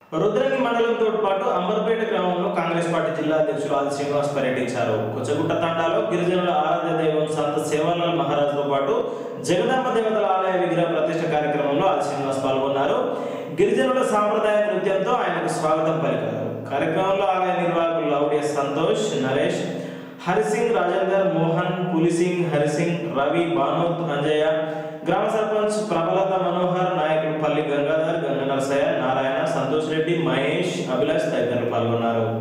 రుద్రంగి మండలంతో పాటు అంబర్పేట గ్రామంలో కాంగ్రెస్ పార్టీ జిల్లా అధ్యక్షులు ఆది శ్రీనివాస్ పర్యటించారు కొచ్చగుట్ట తండాలో గిరిజనుల ఆరాధ్య దైవం సంత సేవాలాల్ మహారాజ్తో పాటు జగదాంబ దేవతల ఆలయ విగ్రహ ప్రతిష్ఠ కార్యక్రమంలో ఆది శ్రీనివాస్ పాల్గొన్నారు గిరిజనుల సాంప్రదాయ నృత్యంతో ఆయనకు స్వాగతం పలికారు కార్యక్రమంలో ఆలయ నిర్వాహకులు లౌడ్య సంతోష్ నరేష్ హరిసింగ్ రాజేందర్ మోహన్ పులిసింగ్ హరిసింగ్ రవి భానోత్ అంజయ్య గ్రామ సర్పంచ్ ప్రబలత మనోహర్ నాయకులు పల్లి గంగాధర్ గంగ నరసయ్య నారాయణ సంతోష్ రెడ్డి మహేష్ అభిలాష్ తదితరులు పాల్గొన్నారు